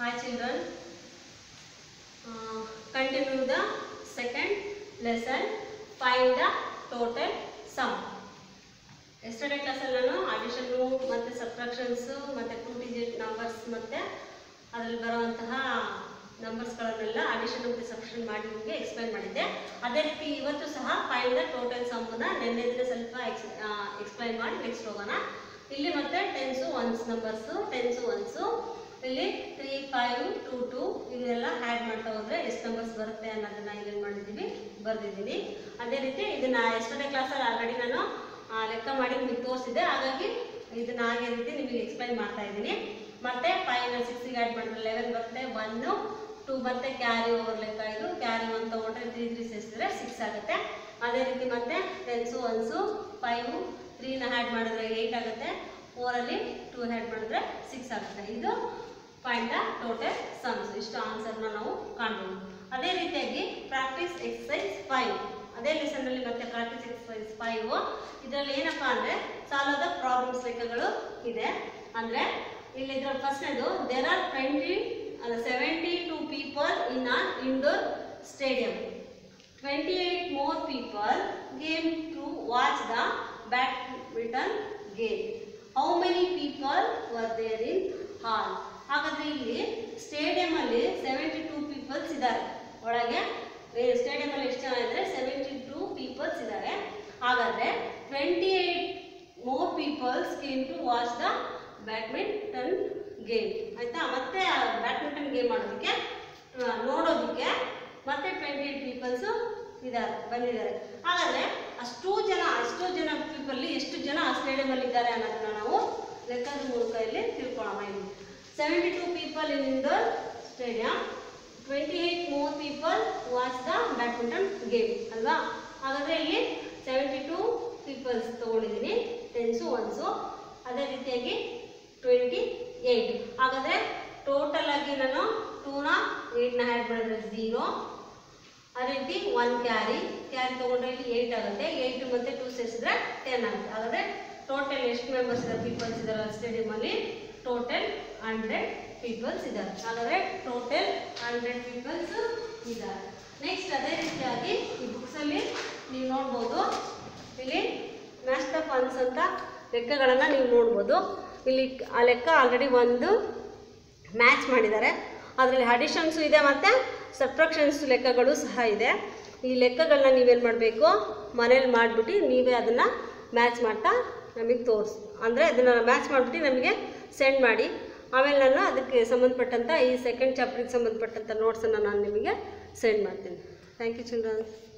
Hi children. Uh, continue the second lesson. Find the total sum. Yesterday ಕ್ಲಾಸಲ್ಲಿ ನಾನು ಅಡಿಷನ್ನು ಮತ್ತು ಸಬ್ಟ್ರಾಕ್ಷನ್ಸು ಮತ್ತು ಟೂ ಡಿಜಿಟ್ ನಂಬರ್ಸ್ ಮತ್ತು ಅದರಲ್ಲಿ ಬರುವಂತಹ ನಂಬರ್ಸ್ಗಳನ್ನೆಲ್ಲ ಅಡಿಷನ್ ಮತ್ತು ಸಬ್ಟ್ರಾಕ್ಷನ್ ಮಾಡಿ ನಿಮಗೆ ಎಕ್ಸ್ಪ್ಲೈನ್ ಮಾಡಿದ್ದೆ ಅದೇ ರೀತಿ ಇವತ್ತು ಸಹ ಫೈಂಡ್ ದ ಟೋಟಲ್ ಸಮ್ಮನ್ನ ನಿನ್ನೆ ದಿನ ಸ್ವಲ್ಪ ಎಕ್ಸ್ ಎಕ್ಸ್ಪ್ಲೈನ್ ಮಾಡಿ ನೆಕ್ಸ್ಟ್ ಹೋಗೋಣ ಇಲ್ಲಿ ಮತ್ತೆ tens ones numbers tens ones ಇಲ್ಲಿ ತ್ರೀ ಫೈವ್ ಟೂ ಟೂ ಇದನ್ನೆಲ್ಲ ಆ್ಯಡ್ ಮಾಡ್ತಾ ಹೋದರೆ ಎಷ್ಟು ನಂಬರ್ಸ್ ಬರುತ್ತೆ ಅನ್ನೋದನ್ನ ಇಲ್ಲೇನು ಮಾಡಿದ್ದೀವಿ ಬರೆದಿದ್ದೀನಿ ಅದೇ ರೀತಿ ಇದನ್ನ ಎಸ್ಟರ್ಡೇ ಕ್ಲಾಸಲ್ಲಿ ಆಲ್ರೆಡಿ ನಾನು ಆ, ಲೆಕ್ಕ ಮಾಡಿ ನಿಮಗೆ ತೋರಿಸಿದೆ ಹಾಗಾಗಿ ಇದನ್ನ ಹಾಗೆ ರೀತಿ ನಿಮಗೆ ಎಕ್ಸ್ಪ್ಲೈನ್ ಮಾಡ್ತಾ ಇದ್ದೀನಿ ಮತ್ತೆ ಫೈವ್ ಸಿಕ್ಸಿಗೆ ಆ್ಯಡ್ ಮಾಡಿದ್ರೆ ಲೆವೆನ್ ಬರುತ್ತೆ ಒನ್ನು ಟೂ ಮತ್ತೆ ಕ್ಯಾರಿ ಓವರ್ ಲೆಕ್ಕ ಇದು ಕ್ಯಾರಿ ಒನ್ ತೊಗೊಂಡ್ರೆ ತ್ರೀ ತ್ರೀ ಸೇರಿಸಿದ್ರೆ ಸಿಕ್ಸ್ ಆಗುತ್ತೆ ಅದೇ ರೀತಿ ಮತ್ತೆ ಟೆನ್ಸು ಒನ್ಸು ಫೈವು ತ್ರೀನ ಆ್ಯಡ್ ಮಾಡಿದ್ರೆ ಏಯ್ಟ್ ಆಗುತ್ತೆ ಫೋರಲ್ಲಿ ಟೂ ಆ್ಯಡ್ ಮಾಡಿದ್ರೆ ಸಿಕ್ಸ್ ಆಗುತ್ತೆ ಇದು ಫೈಂಡ್ ದ ಟೋಟಲ್ ಸಮ್ಸ್ ಇಷ್ಟು ಆನ್ಸರ್ನ ನಾವು ಕಾಣ್ಬೋದು ಅದೇ ರೀತಿಯಾಗಿ ಪ್ರಾಕ್ಟೀಸ್ ಎಕ್ಸಸೈಸ್ ಫೈವ್ ಅದೇ ಲೆಸನ್ನಲ್ಲಿ ಮತ್ತೆ ಪ್ರಾಕ್ಟೀಸ್ ಎಕ್ಸಸೈಸ್ ಫೈವ್ ಇದರಲ್ಲಿ ಏನಪ್ಪಾ ಅಂದರೆ ಸಾಲದ ಪ್ರಾಬ್ಲಮ್ಸ್ ಲೆಕ್ಕಗಳು ಇದೆ ಅಂದರೆ ಇಲ್ಲಿ ಇದ್ರ ಫಸ್ಟ್ನೇದು ದೇರ್ ಆರ್ ಟ್ವೆಂಟಿ ಅಲ್ಲ seventy two people in an indoor stadium 28 more people came to watch the badminton game. How many people were there in hall? ಹಾಗಾದ್ರೆ ಇಲ್ಲಿ ಸ್ಟೇಡಿಯಂ ಅಲ್ಲಿ ಸೆವೆಂಟಿ ಟೂ ಪೀಪಲ್ಸ್ ಇದ್ದಾರೆ ಒಳಗೆ ಸ್ಟೇಡಿಯಂ ಅಲ್ಲಿ ಎಷ್ಟು ಜನ ಇದ್ದಾರೆ ಸೆವೆಂಟಿ ಟೂ ಪೀಪಲ್ಸ್ ಇದ್ದಾರೆ ಹಾಗಾದ್ರೆ twenty eight more peoples came to watch the badminton game ಆಯ್ತಾ ಮತ್ತೆ ಬ್ಯಾಡ್ಮಿಂಟನ್ ಗೇಮ್ ಮಾಡೋದಕ್ಕೆ ಆ, ನೋಡೋದಕ್ಕೆ ಮತ್ತೆ ಟ್ವೆಂಟಿ ಏಟ್ ಪೀಪಲ್ಸು ಇದ್ದಾರೆ ಬಂದಿದ್ದಾರೆ ಹಾಗಾದರೆ ಅಷ್ಟು ಜನ ಅಷ್ಟು ಜನ ಪೀಪಲ್ಲಿ ಎಷ್ಟು ಜನ ಆ ಸ್ಟೇಡಿಯಮಲ್ಲಿ ಇದ್ದಾರೆ ಅನ್ನೋದನ್ನ ನಾವು ಲೆಕ್ಕದ ಮೂಲಕ ಇಲ್ಲಿ ತಿಳ್ಕೊಳ್ಳೋಣ ಇಲ್ಲಿ seventy two people in indoor stadium twenty eight more people watch the badminton game ಅಲ್ವಾ ಹಾಗಾದರೆ ಇಲ್ಲಿ ಸೆವೆಂಟಿ ಟೂ ಪೀಪಲ್ಸ್ ತೊಗೊಂಡಿದ್ದೀನಿ ಟೆನ್ಸು ಒನ್ಸು ಅದೇ ರೀತಿಯಾಗಿ ಟ್ವೆಂಟಿ ಏಯ್ಟ್ ಹಾಗಾದರೆ ಟೋಟಲ್ ಆಗಿ ನಾನು ಟೂನ ಏಯ್ಟ್ನ ಆ್ಯಡ್ ಮಾಡಿದ್ರೆ ಝೀರೋ ಅದೇ ರೀತಿ ಒನ್ ಕ್ಯಾರಿ ಕ್ಯಾರಿ ತೊಗೊಂಡ್ರೆ ಇಲ್ಲಿ ಏಯ್ಟ್ ಆಗುತ್ತೆ ಏಯ್ಟ್ ಮತ್ತು ಟೂ ಸೇರಿಸಿದ್ರೆ ಟೆನ್ ಆಗುತ್ತೆ ಹಾಗಾದರೆ ಟೋಟಲ್ ಎಷ್ಟು ಮೆಂಬರ್ಸ್ ಇದ್ದಾರೆ ಪೀಪಲ್ಸ್ ಇದ್ದಾರೆ ಸ್ಟೇಡಿಯಮಲ್ಲಿ ಟೋಟಲ್ ಹಂಡ್ರೆಡ್ ಪೀಪಲ್ಸ್ ಇದ್ದಾರೆ ಹಾಗಾದರೆ ಟೋಟಲ್ ಹಂಡ್ರೆಡ್ ಪೀಪಲ್ಸ್ ಇದ್ದಾರೆ ನೆಕ್ಸ್ಟ್ ಅದೇ ರೀತಿಯಾಗಿ ಈ ಬುಕ್ಸಲ್ಲಿ ನೀವು ನೋಡ್ಬೋದು ಇಲ್ಲಿ ಮ್ಯಾಚ್ ದ ಫನ್ಸ್ ಅಂತ ಲೆಕ್ಕಗಳನ್ನು ನೀವು ನೋಡ್ಬೋದು ಇಲ್ಲಿ ಆ ಲೆಕ್ಕ ಆಲ್ರೆಡಿ ಒಂದು ಮ್ಯಾಚ್ ಮಾಡಿದ್ದಾರೆ ಅದರಲ್ಲಿ ಅಡಿಷನ್ಸು ಇದೆ ಮತ್ತು ಸಬ್ಟ್ರಾಕ್ಷನ್ಸ್ ಲೆಕ್ಕಗಳು ಸಹ ಇದೆ ಈ ಲೆಕ್ಕಗಳನ್ನ ನೀವೇನು ಮಾಡಬೇಕು ಮನೇಲಿ ಮಾಡಿಬಿಟ್ಟು ನೀವೇ ಅದನ್ನು ಮ್ಯಾಚ್ ಮಾಡ್ತಾ ನಮಗೆ ತೋರಿಸಿ ಅಂದರೆ ಅದನ್ನು ಮ್ಯಾಚ್ ಮಾಡಿಬಿಟ್ಟು ನಮಗೆ ಸೆಂಡ್ ಮಾಡಿ ಆಮೇಲೆ ನಾನು ಅದಕ್ಕೆ ಸಂಬಂಧಪಟ್ಟಂಥ ಈ ಸೆಕೆಂಡ್ ಚಾಪ್ಟ್ರಿಗೆ ಸಂಬಂಧಪಟ್ಟಂಥ ನೋಟ್ಸನ್ನು ನಾನು ನಿಮಗೆ ಸೆಂಡ್ ಮಾಡ್ತೀನಿ ಥ್ಯಾಂಕ್ ಯು ಚಿಲ್ಡ್ರನ್ಸ್